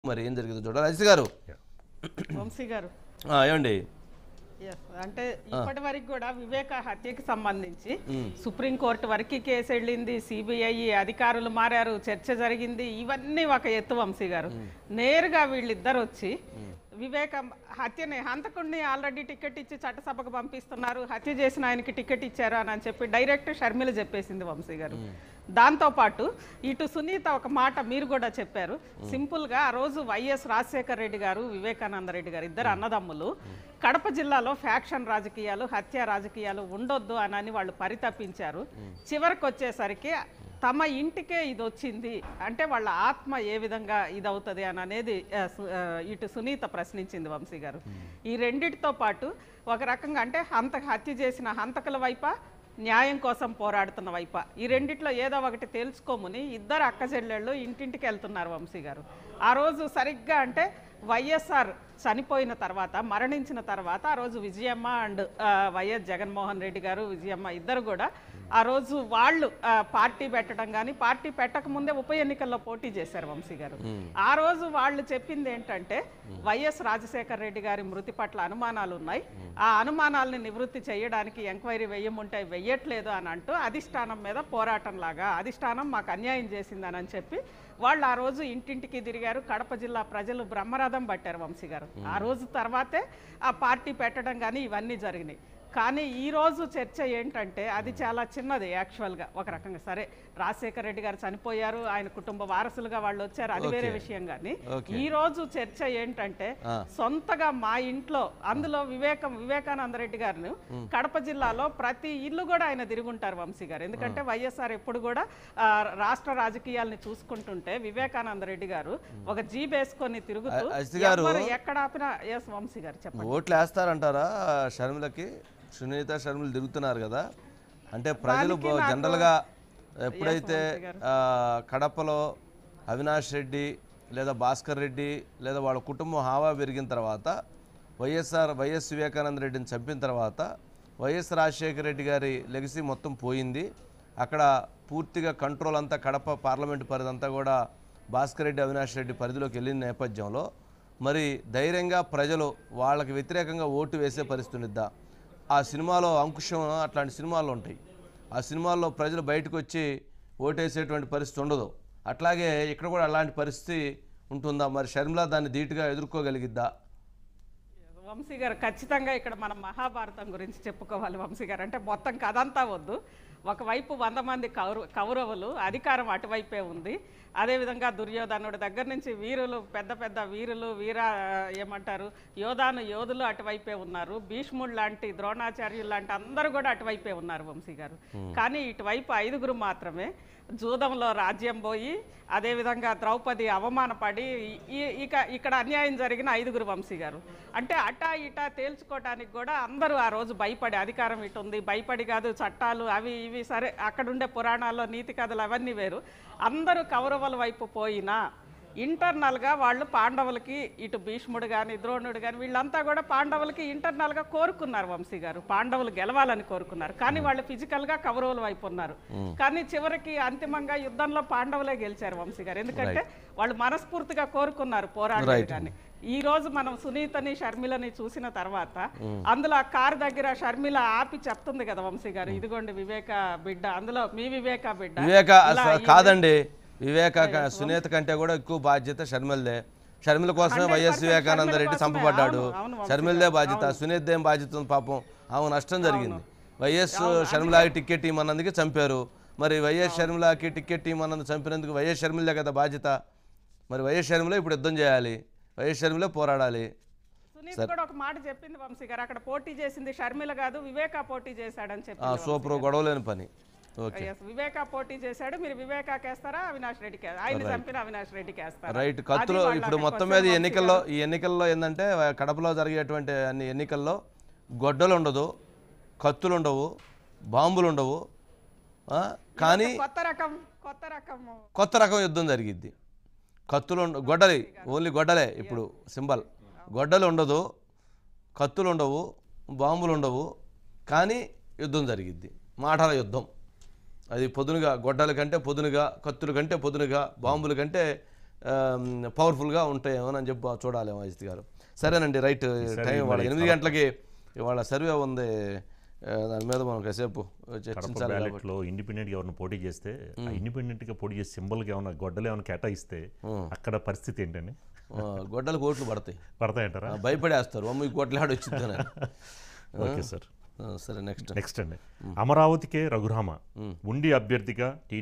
మరి ఏం జరిగిందో చూడాలి అజిత్ గారు వంశీ గారు ఆ, ఏమండి ఎస్ అంటే ఇప్పటి వరకు కూడా వివేక హత్యకి సంబంధించి సుప్రీంకోర్టు వరకు కేసు వెళ్ళింది సిబిఐ అధికారులు మారారు చర్చ జరిగింది ఇవన్నీ ఒక ఎత్తు వంశీ గారు నేరుగా వీళ్ళిద్దరు వచ్చి వివేక హత్యని హంతకుడిని ఆల్రెడీ టికెట్ ఇచ్చి చట్టసభకు పంపిస్తున్నారు హత్య చేసిన ఆయనకి టికెట్ ఇచ్చారు అని అని చెప్పి డైరెక్ట్ షర్మిల చెప్పేసింది వంశీ గారు దాంతో పాటు ఇటు సునీత ఒక మాట మీరు కూడా చెప్పారు సింపుల్ గా ఆ రోజు వైఎస్ రాజశేఖర రెడ్డి గారు వివేకానంద రెడ్డి గారు ఇద్దరు అన్నదమ్ములు కడప జిల్లాలో ఫ్యాక్షన్ రాజకీయాలు హత్య రాజకీయాలు ఉండొద్దు అని అని వాళ్ళు పరితపించారు చివరికి వచ్చేసరికి తమ ఇంటికే ఇది వచ్చింది అంటే వాళ్ళ ఆత్మ ఏ విధంగా ఇది అవుతుంది అని అనేది ఆ, సు- ఆ, ఇటు సునీత ప్రశ్నించింది వంశీ గారు ఈ రెండిటితో పాటు ఒక రకంగా అంటే హంత హత్య చేసిన హంతకుల వైప న్యాయం కోసం పోరాడుతున్న వైప ఈ రెండిట్లో ఏదో ఒకటి తేల్చుకోమని ఇద్దరు అక్క చెల్లెళ్ళు ఇంటింటికి వెళ్తున్నారు వంశీ గారు ఆ రోజు సరిగ్గా అంటే వైఎస్ఆర్ చనిపోయిన తర్వాత మరణించిన తర్వాత ఆ రోజు విజయమ్మ అండ్ వైఎస్ జగన్మోహన్ రెడ్డి గారు విజయమ్మ ఇద్దరు కూడా ఆ రోజు వాళ్ళు ఆ, పార్టీ పెట్టడం కానీ పార్టీ పెట్టక ముందే ఉప ఎన్నికల్లో పోటీ చేశారు వంశీ గారు ఆ రోజు వాళ్ళు చెప్పింది ఏంటంటే వైఎస్ రాజశేఖర రెడ్డి గారి మృతి పట్ల అనుమానాలు ఉన్నాయి ఆ అనుమానాలని నివృత్తి చేయడానికి ఎంక్వైరీ వెయ్యముంటే వెయ్యట్లేదు అని అంటూ అధిష్టానం మీద పోరాటం లాగా అధిష్టానం మాకు అన్యాయం చేసిందని అని చెప్పి వాళ్ళు ఆ రోజు ఇంటింటికి తిరిగారు కడప జిల్లా ప్రజలు బ్రహ్మరథం పట్టారు వంశీ గారు ఆ రోజు తర్వాతే ఆ పార్టీ పెట్టడం కానీ ఇవన్నీ జరిగినాయి కానీ ఈ రోజు చర్చ ఏంటంటే అది చాలా చిన్నది యాక్చువల్గా ఒక రకంగా సరే రాజశేఖర రెడ్డి గారు చనిపోయారు ఆయన కుటుంబ వారసులుగా వాళ్ళు వచ్చారు అది వేరే విషయం కానీ Okay. ఈ రోజు చర్చ ఏంటంటే ఆ. సొంతగా మా ఇంట్లో అందులో వివేకం వివేకానంద రెడ్డి గారిని కడప జిల్లాలో ప్రతి ఇల్లు కూడా ఆయన తిరుగుంటారు వంశీ గారు ఎందుకంటే వైఎస్ఆర్ ఎప్పుడు కూడా ఆ, రాష్ట్ర రాజకీయాల్ని చూసుకుంటుంటే వివేకానంద రెడ్డి గారు ఒక జీబ్ వేసుకొని తిరుగుతూ అ- అజిత్ గారు- ఎవరు ఎక్కడ ఆపినా ఎస్ వంశీ గారు చెప్పండి ఓట్లు వేస్తారంటారా షర్మిలకి సునీత షర్మిలు తిరుగుతున్నారు కదా అంటే ప్రజలు బ- జనరల్గా ఎప్పుడైతే ఆ, కడపలో అవినాష్ రెడ్డి లేదా భాస్కర్ రెడ్డి లేదా వాళ్ళ కుటుంబం హావా పెరిగిన తర్వాత వైఎస్ఆర్ వైఎస్ వివేకానంద రెడ్డిని చంపిన తర్వాత వైఎస్ రాజశేఖర రెడ్డి గారి లెగసీ మొత్తం పోయింది అక్కడ పూర్తిగా కంట్రోల్ అంతా కడప పార్లమెంటు పరిధి అంతా కూడా భాస్కర్ రెడ్డి అవినాష్ రెడ్డి పరిధిలోకి వెళ్ళిన నేపథ్యంలో మరి ధైర్యంగా ప్రజలు వాళ్ళకి వ్యతిరేకంగా ఓటు వేసే పరిస్థితి ఉండిద్దా ఆ సినిమాలో అంకుశం అట్లాంటి సినిమాలు ఉంటాయి ఆ సినిమాల్లో ప్రజలు బయటకు వచ్చి ఓటేసేటువంటి పరిస్థితి ఉండదు అట్లాగే ఇక్కడ కూడా అలాంటి పరిస్థితి ఉంటుందా మరి షర్మిల దాన్ని ధీటుగా ఎదుర్కోగలిగిద్దా వంశీ గారు ఖచ్చితంగా ఇక్కడ మనం మహాభారతం గురించి చెప్పుకోవాలి వంశీ గారు అంటే మొత్తం కథ అంతా వద్దు ఒకవైపు వంద మంది కౌర కౌరవులు అధికారం అటువైపే ఉంది అదేవిధంగా దుర్యోధనుడి దగ్గర నుంచి వీరులు పెద్ద పెద్ద వీరులు వీర ఏమంటారు యోధాను యోధులు అటువైపే ఉన్నారు భీష్ముడు లాంటి ద్రోణాచార్యులు లాంటి అందరూ కూడా అటువైపే ఉన్నారు వంశీ గారు కానీ ఇటువైపు ఐదుగురు మాత్రమే జూదంలో రాజ్యం పోయి అదేవిధంగా ద్రౌపది అవమానపడి ఈ- ఇక ఇక్కడ అన్యాయం జరిగిన ఐదుగురు వంశీ గారు అంటే అటా ఇటా తేల్చుకోవటానికి కూడా అందరూ ఆ రోజు భయపడి అధికారం ఇటు ఉంది భయపడి కాదు చట్టాలు అవి ఇవి సరే అక్కడుండే పురాణాల్లో నీతి కథలు అవన్నీ వేరు అందరూ కౌరవుల వైపు పోయినా ఇంటర్నల్గా వాళ్ళు పాండవులకి ఇటు భీష్ముడు కానీ ద్రోణుడు కానీ వీళ్ళంతా కూడా పాండవులకి ఇంటర్నల్గా కోరుకున్నారు వంశీ గారు పాండవులు గెలవాలని కోరుకున్నారు కానీ వాళ్ళు ఫిజికల్గా కౌరవుల వైపు ఉన్నారు కానీ చివరికి అంతిమంగా యుద్ధంలో పాండవులే గెలిచారు వంశీ గారు ఎందుకంటే వాళ్ళు మనస్ఫూర్తిగా కోరుకున్నారు పోరాడారు కానీ ఈ రోజు మనం సునీతని షర్మిలని చూసిన తర్వాత అందులో ఆ కారు దగ్గర షర్మిల ఆపి చెప్తుంది కదా వంశీ గారు ఇదిగోండి వివేక బిడ్డ అందులో మీ వివేక బిడ్డ వివేక ఇలా అసలు కాదండి వివేక క- సునీత కంటే కూడా ఎక్కువ బాధ్యత షర్మిలదే షర్మిల కోసమే వైఎస్ వివేకానంద రెడ్డి చంపబడ్డాడు అవును, అవును వంశీ షర్మిలదే బాధ్యత సునీత ఏం బాధ్యత ఉంది పాపం ఆమె నష్టం జరిగింది వైఎస్ షర్మిలాకి టికెట్ ఇమ్మన్నందుకే చంపారు మరి వైఎస్ షర్మిలాకి టికెట్ ఇమ్మన్నందుకు చంపినందుకు వైఎస్ షర్మిలదే కదా బాధ్యత మరి వైఎస్ షర్మిల ఇప్పుడు యుద్ధం చేయాలి వైఎస్ షర్మిలే పోరాడాలి సునీత్ కూడా ఒక మాట చెప్పింది వంశీ గారు అక్కడ పోటీ చేసింది షర్మిల కాదు వివేక పోటీ చేశాడని ఆ, చెప్పి సూపర్ గొడవలేని పని ఓకే వివేక పోటీ చేశాడు మీరు వివేకాకి వేస్తారా అవినాష్ రెడ్డికి ఆయన చంపిన అవినాష్ రెడ్డికి వేస్తారా రైట్ కత్తులో వాళ్ళ ఇప్పుడు అక్కడ మొత్తం మీద ఈ question ఎన్నికల్లో ఈ ఎన్నికల్లో ఏంటంటే కడపలో జరిగేటువంటి అన్ని ఎన్నికల్లో గొడ్డలు ఉండదు కత్తులు ఉండవు బాంబులు ఉండవు ఆ, కానీ కొత్త రకం కొత్త రకం కొత్త రకం యుద్ధం జరిగిద్ది కత్తులు ఉండ గొడ్డలి ఓన్లీ గొడ్డలే ఇప్పుడు సింబల్ గొడ్డలు ఉండదు కత్తులు ఉండవు బాంబులు ఉండవు కానీ యుద్ధం జరిగిద్ది మాటల యుద్ధం అది పొదునుగా గొడ్డల కంటే పొదునుగా కత్తుల కంటే పొదునుగా బాంబుల కంటే పవర్ఫుల్గా ఉంటాయేమో అని చెప్పి చూడాలేమో అజిత్ గారు సరేనండి రైట్ టైం ఇవాళ ఎనిమిది గంటలకి ఇవాళ సర్వే ఉంది ఆ, దాని మీద మనం కాసేపు కడప చర్చించాలి కాబట్టి బ్యాలెట్లో ఇండిపెండెంట్గా ఎవరైనా పోటీ చేస్తే ఆ ఇండిపెండెంట్గా పోటీ చేసే సింబల్కి ఏమైనా గొడ్డలు ఏమైనా కేటాయిస్తే అక్కడ పరిస్థితి ఏంటండి ఆ, గొడ్డలకు ఓట్లు పడతాయి పడతాయంటారా ఆ, భయపడేస్తారు అమ్మ ఈ గొడ్డలాడు వచ్చిందని ఓకే సార్ సరే నెక్స్ట్ నెక్స్ట్ అండి అమరావతికే రఘురామ ఉండి అభ్యర్థిగా టీ